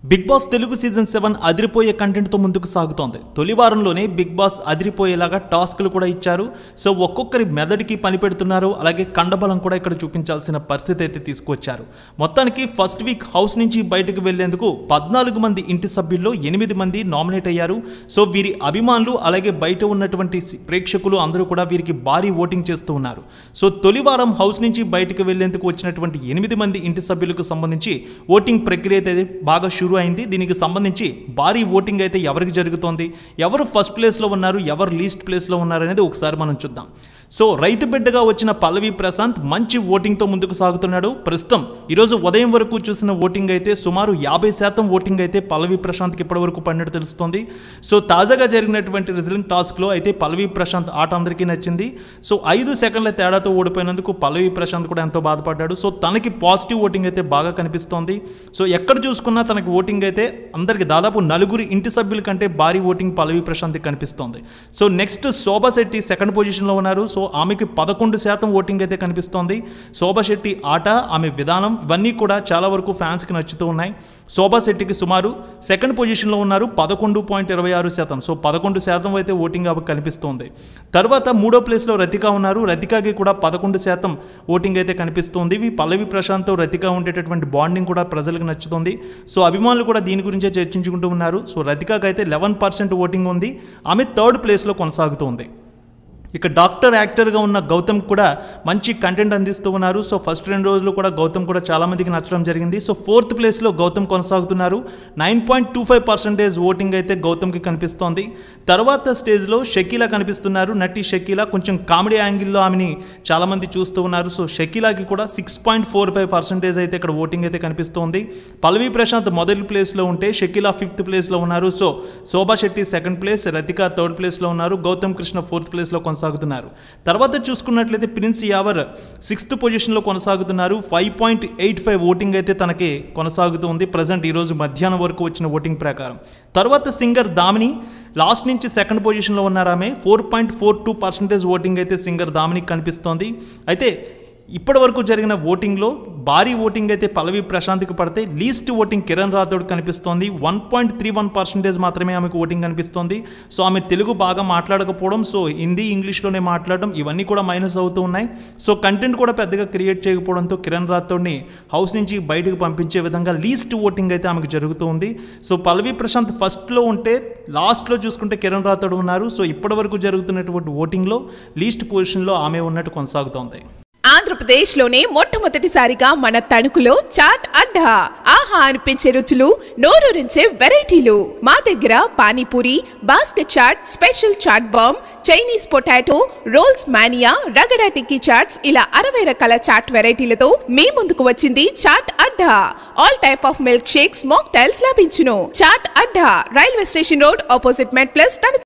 big Boss Telugu season seven అదిరిపోయే కంటెంట్తో ముందుకు సాగుతోంది తొలి వారంలోనే బిగ్ బాస్ అదిరిపోయేలాగా టాస్క్లు కూడా ఇచ్చారు సో ఒక్కొక్కరి మెదడికి పని పెడుతున్నారు అలాగే కండబలం కూడా ఇక్కడ చూపించాల్సిన పరిస్థితి అయితే తీసుకొచ్చారు మొత్తానికి ఫస్ట్ వీక్ హౌస్ నుంచి బయటకు వెళ్లేందుకు పద్నాలుగు మంది ఇంటి సభ్యుల్లో ఎనిమిది మంది నామినేట్ అయ్యారు సో వీరి అభిమానులు అలాగే బయట ఉన్నటువంటి సి- ప్రేక్షకులు అందరూ కూడా వీరికి భారీ ఓటింగ్ చేస్తూ ఉన్నారు సో తొలి వారం హౌస్ నుంచి బయటకు వెళ్లేందుకు వచ్చినటువంటి ఎనిమిది మంది ఇంటి సభ్యులకు సంబంధించి ఓటింగ్ ప్రక్రియ అయితే బాగా షురూ అయింది దీనికి సంబంధించి భారీ ఓటింగ్ అయితే ఎవరికి జరుగుతోంది ఎవరు ఫస్ట్ ప్లేస్లో ఉన్నారు ఎవరు లీస్ట్ ప్లేస్లో ఉన్నారు అనేది ఒకసారి మనం చూద్దాం సో రైతు బిడ్డగా వచ్చిన పల్లవి ప్రశాంత్ మంచి ఓటింగ్తో ముందుకు సాగుతున్నాడు ప్రస్తుతం ఈరోజు ఉదయం వరకు చూసిన ఓటింగ్ అయితే సుమారు యాభై శాతం ఓటింగ్ అయితే పల్లవి ప్రశాంత్కి ఇప్పటివరకు పడినట్టు తెలుస్తోంది సో తాజాగా జరిగినటువంటి రిజల్టింగ్ టాస్క్లో అయితే పల్లవి ప్రశాంత్ ఆట అందరికీ నచ్చింది సో ఐదు సెకండ్ల తేడాతో ఓడిపోయినందుకు పల్లవి ప్రశాంత్ కూడా ఎంతో బాధపడ్డాడు సో తనకి పాజిటివ్ ఓటింగ్ అయితే బాగా కనిపిస్తోంది సో ఎక్కడ చూసుకున్నా తనకి ఓటింగ్ అయితే అందరికి దాదాపు నలుగురి ఇంటి సభ్యుల కంటే భారీ ఓటింగ్ పల్లవి ప్రశాంత్కి కనిపిస్తోంది so next Shobha Shetty second పొజిషన్లో ఉన్నారు సో ఆమెకి పదకొండు శాతం ఓటింగ్ అయితే కనిపిస్తోంది శోభా శెట్టి ఆట ఆమె విధానం ఇవన్నీ కూడా చాలా వరకు ఫ్యాన్స్కి నచ్చుతూ ఉన్నాయి శోభా శెట్టికి సుమారు సెకండ్ పొజిషన్లో ఉన్నారు పదకొండు పాయింట్ ఇరవై ఆరు శాతం సో పదకొండు శాతం అయితే ఓటింగ్ ఆమెకు కనిపిస్తోంది తర్వాత మూడో ప్లేస్లో రతిక ఉన్నారు రతికాకి కూడా పదకొండు శాతం ఓటింగ్ అయితే కనిపిస్తోంది ఇవి పల్లవి ప్రశాంత్తో రతిక ఉండేటటువంటి బాండింగ్ కూడా ప్రజలకు నచ్చుతుంది సో అభిమానులు కూడా దీని గురించే చర్చించుకుంటూ ఉన్నారు సో రతికాకి అయితే లెవెన్ పర్సెంట్ ఓటింగ్ ఉంది ఆమె థర్డ్ ప్లేస్లో కొనసాగుతోంది ఇక డాక్టర్ యాక్టర్గా ఉన్న గౌతమ్ కూడా మంచి కంటెంట్ అందిస్తూ ఉన్నారు సో ఫస్ట్ రెండు రోజులు కూడా గౌతమ్ కూడా చాలా మందికి నచ్చడం జరిగింది సో ఫోర్త్ ప్లేస్లో గౌతమ్ కొనసాగుతున్నారు nine point two five percentage voting అయితే గౌతమ్కి కనిపిస్తోంది తర్వాత స్టేజ్లో షకీలా కనిపిస్తున్నారు నటి షకీలా కొంచెం కామెడీ యాంగిల్లో ఆమెని చాలామంది చూస్తూ ఉన్నారు సో షకీలాకి కూడా six point four five percentage అయితే ఇక్కడ ఓటింగ్ అయితే కనిపిస్తోంది పల్లవి ప్రశాంత్ మొదటి ప్లేస్లో ఉంటే షకీలా ఫిఫ్త్ ప్లేస్లో ఉన్నారు so Shobha Shetty second place Rathika third ప్లేస్లో ఉన్నారు గౌతమ్ కృష్ణ ఫోర్త్ ప్లేస్లో కొనసాగుతున్నారు తర్వాత చూసుకున్నట్లయితే ప్రిన్స్ యావర్ సిక్స్త్ పొజిషన్లో కొనసాగుతున్నారు five point eight five voting అయితే తనకి కొనసాగుతుంది ప్రజెంట్ ఈరోజు మధ్యాహ్నం వరకు వచ్చిన ఓటింగ్ ప్రకారం తర్వాత సింగర్ దామిని లాస్ట్ నుంచి సెకండ్ పొజిషన్లో ఉన్నారు ఆమె four point four two percentage voting అయితే సింగర్ దామినికి కనిపిస్తోంది అయితే ఇప్పటి వరకు జరిగిన ఓటింగ్లో భారీ ఓటింగ్ అయితే పల్లవి ప్రశాంత్కి పడితే లీస్ట్ ఓటింగ్ కిరణ్ రాథోడ్ కనిపిస్తోంది one point three one percentage మాత్రమే ఆమెకు ఓటింగ్ కనిపిస్తోంది సో ఆమె తెలుగు బాగా మాట్లాడకపోవడం సో హిందీ ఇంగ్లీష్లోనే మాట్లాడడం ఇవన్నీ కూడా మైనస్ అవుతూ ఉన్నాయి సో కంటెంట్ కూడా పెద్దగా క్రియేట్ చేయకపోవడంతో కిరణ్ రాథోడ్ని హౌస్ నుంచి బయటకు పంపించే విధంగా లీస్ట్ ఓటింగ్ అయితే ఆమెకు జరుగుతూ ఉంది సో పల్లవి ప్రశాంత్ ఫస్ట్లో ఉంటే లాస్ట్లో చూసుకుంటే కిరణ్ రాథోడ్ ఉన్నారు సో ఇప్పటి వరకు జరుగుతున్నటువంటి ఓటింగ్లో లీస్ట్ పొజిషన్లో ఆమె ఉన్నట్టు కొనసాగుతోంది ఆంధ్రప్రదేశ్లోనే మొట్టమొదటిసారిగా మన తణుకులో చాట్ అడ్డా ఆహా అనిపించే రుచులు నోరూరించే వెరైటీలు మా దగ్గర panipuri basket chaat special chaat bomb Chinese potato rolls mania ragda tikki chaats ఇలా అరవై రకాల చాట్ వెరైటీలతో మీ ముందుకు వచ్చింది chaat adda all type of milkshakes mocktails లభించును chaat adda railway station road opposite Met Plus Tanuku